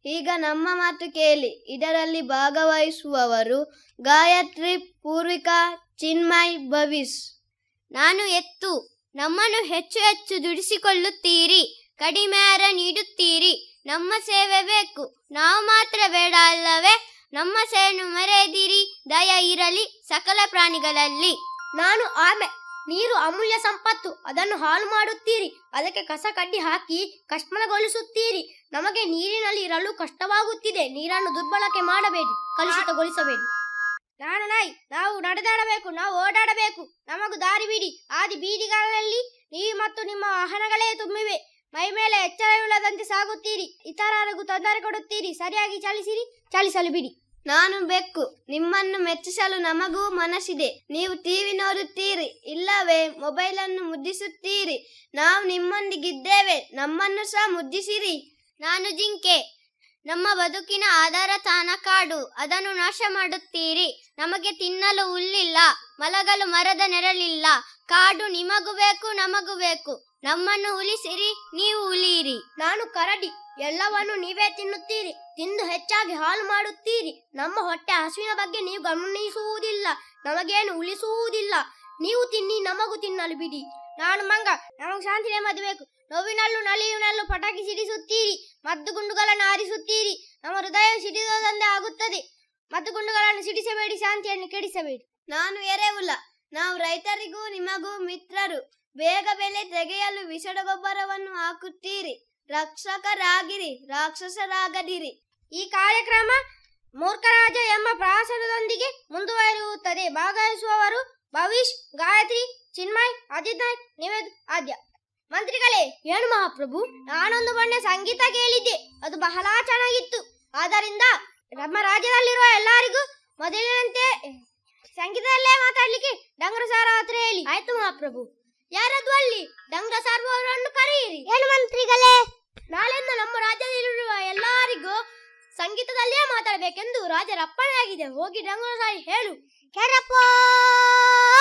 ಈಗ ನಮ್ಮ ಮಾತು ಕೇಳಿ ಇದರಲ್ಲಿ ಭಾಗವಹಿಸುವವರು ಗಾಯತ್ರಿ ಪೂರ್ವಿಕಾ ಚಿನ್ಮಯ್ ಭವಿಸ್ ನಾನು ಎತ್ತು ನಮ್ಮನ್ನು ಹೆಚ್ಚು ಹೆಚ್ಚು ದುಡಿಸಿಕೊಳ್ಳುತ್ತೀರಿ ಕಡಿಮೆ ಆಹಾರ ನೀಡುತ್ತೀರಿ ನಮ್ಮ ಸೇವೆ ಬೇಕು ನಾವು ಮಾತ್ರ ಬೇಡ ಅಲ್ಲವೇ ನಮ್ಮ ಸೇವೆಯನ್ನು ಮರೆಯದಿರಿ ದಯ ಇರಲಿ ಸಕಲ ಪ್ರಾಣಿಗಳಲ್ಲಿ ನಾನು ಆಮೆ ನೀರು ಅಮೂಲ್ಯ ಸಂಪತ್ತು ಅದನ್ನು ಹಾಳು ಮಾಡುತ್ತೀರಿ ಅದಕ್ಕೆ ಕಸ ಕಡ್ಡಿ ಹಾಕಿ ಕಷ್ಮಲಗೊಳಿಸುತ್ತೀರಿ ನಮಗೆ ನೀರಿನಲ್ಲಿ ಇರಲು ಕಷ್ಟವಾಗುತ್ತಿದೆ ನೀರನ್ನು ದುರ್ಬಳಕೆ ಮಾಡಬೇಡಿ ಕಲುಷಿತಗೊಳಿಸಬೇಡಿ ನಾನು ನಾಯಿ ನಾವು ನಡೆದಾಡಬೇಕು ನಾವು ಓಡಾಡಬೇಕು ನಮಗೂ ದಾರಿ ಬಿಡಿ ಆದಿ ಬೀದಿಗಳಲ್ಲಿ ನೀವು ಮತ್ತು ನಿಮ್ಮ ವಾಹನಗಳೇ ತುಂಬಿವೆ ಮೈ ಮೇಲೆ ಎಚ್ಚರವಿಲ್ಲದಂತೆ ಸಾಗುತ್ತೀರಿ ಇತರರಿಗೂ ತೊಂದರೆ ಕೊಡುತ್ತೀರಿ ಸರಿಯಾಗಿ ಚಲಿಸಿರಿ ಚಲಿಸಲು ಬಿಡಿ ನಾನು ಬೆಕ್ಕು ನಿಮ್ಮನ್ನು ಮೆಚ್ಚಿಸಲು ನಮಗೂ ಮನಸ್ಸಿದೆ ನೀವು ಟಿವಿ ನೋಡುತ್ತೀರಿ ಇಲ್ಲವೇ ಮೊಬೈಲ್ ಅನ್ನು ಮುದ್ದಿಸುತ್ತೀರಿ ನಾವು ನಿಮ್ಮೊಂದಿಗಿದ್ದೇವೆ ನಮ್ಮನ್ನು ಸಹ ಮುದ್ದಿಸಿರಿ ನಾನು ಜಿಂಕೆ ನಮ್ಮ ಬದುಕಿನ ಆಧಾರ ತಾನ ಕಾಡು ಅದನ್ನು ನಾಶ ಮಾಡುತ್ತೀರಿ ನಮಗೆ ತಿನ್ನಲು ಹುಲ್ಲಿಲ್ಲ ಮಲಗಲು ಮರದ ನೆರಳಿಲ್ಲ ಕಾಡು ನಿಮಗೂ ಬೇಕು ನಮಗೂ ಬೇಕು ನಮ್ಮನ್ನು ಉಳಿಸಿರಿ ನೀವು ಉಳಿಯಿರಿ ನಾನು ಕರಡಿ ಎಲ್ಲವನ್ನು ನೀವೇ ತಿನ್ನುತ್ತೀರಿ ತಿಂದು ಹೆಚ್ಚಾಗಿ ಹಾಳು ಮಾಡುತ್ತೀರಿ ನಮ್ಮ ಹೊಟ್ಟೆ ಹಸುವಿನ ಬಗ್ಗೆ ನೀವು ಗಮನಿಸುವುದಿಲ್ಲ ನಮಗೇನು ಉಳಿಸುವುದಿಲ್ಲ ನೀವು ತಿನ್ನಿ ನಮಗೂ ತಿನ್ನಲು ಬಿಡಿ ನಾನು ಮಂಗ ನಮಗೆ ಶಾಂತಿ ನೆಮ್ಮದಿ ಬೇಕು ನೋವಿನಲ್ಲೂ ನಲಿಯುನಲ್ಲೂ ಪಟಾಕಿ ಸಿಡಿಸುತ್ತೀರಿ ಮದ್ದು ಗುಂಡುಗಳನ್ನು ಹಾರಿಸುತ್ತೀರಿ ನಮ್ಮ ಹೃದಯ ಸಿಡಿದೋದಂದೇ ಆಗುತ್ತದೆ ಮದ್ದು ಗುಂಡುಗಳನ್ನು ಸಿಡಿಸಬೇಡಿ ಶಾಂತಿಯನ್ನು ಕೆಡಿಸಬೇಡಿ ನಾನು ಎರೆಹುಲ ನಾವು ರೈತರಿಗೂ ನಿಮಗೂ ಮಿತ್ರರು ಬೇಗ ಬೆಲೆ ತೆಗೆಯಲು ವಿಷದ ಗೊಬ್ಬರವನ್ನು ಹಾಕುತ್ತೀರಿ ರಕ್ಷಕರಾಗಿರಿ ರಾಕ್ಷಸರಾಗದಿರಿ ಈ ಕಾರ್ಯಕ್ರಮ ಮೂರ್ಖರಾಜ ಎಂಬ ಪ್ರವಾಸದೊಂದಿಗೆ ಮುಂದುವರಿಯುತ್ತದೆ ಭಾಗವಹಿಸುವವರು ಭವಿಷ್ ಗಾಯತ್ರಿ ಚಿನ್ಮಯ್ ಅಜಿತ್ ನಾಯ್ಕ್ ನಿವೇದ್ ಆದ್ಯ ಮಂತ್ರಿಗಳೇ ಏನು ಮಹಾಪ್ರಭು ನಾನೊಂದು ಮೊನ್ನೆ ಸಂಗೀತ ಕೇಳಿದ್ದೆ ಅದು ಬಹಳ ಚೆನ್ನಾಗಿತ್ತು ಆದ್ದರಿಂದ ನಮ್ಮ ರಾಜ್ಯದಲ್ಲಿರುವ ಎಲ್ಲರಿಗೂ ಮೊದಲಿನಂತೆ ಸಂಗೀತದಲ್ಲೇ ಮಾತಾಡ್ಲಿಕ್ಕೆ ಡಂಗ್ರ ಸಾರ ಹತ್ರ ಹೇಳಿ ಆಯ್ತು ಮಹಾಪ್ರಭು ಯಾರದು ಅಲ್ಲಿ ಡಂಗ್ರ ಸಾರ್ವರನ್ನು ಕರೆಯಿರಿ ಏನು ಮಂತ್ರಿಗಳೇ ನಾಳೆಯಿಂದ ನಮ್ಮ ರಾಜ್ಯದಲ್ಲಿರುವ ಎಲ್ಲರಿಗೂ ಸಂಗೀತದಲ್ಲೇ ಮಾತಾಡಬೇಕೆಂದು ರಾಜರ ಅಪ್ಪಣೆ ಆಗಿದೆ ಹೋಗಿ ಡಂಗುರ ಸಾರಿ ಹೇಳು ಕೆರಪ್ಪ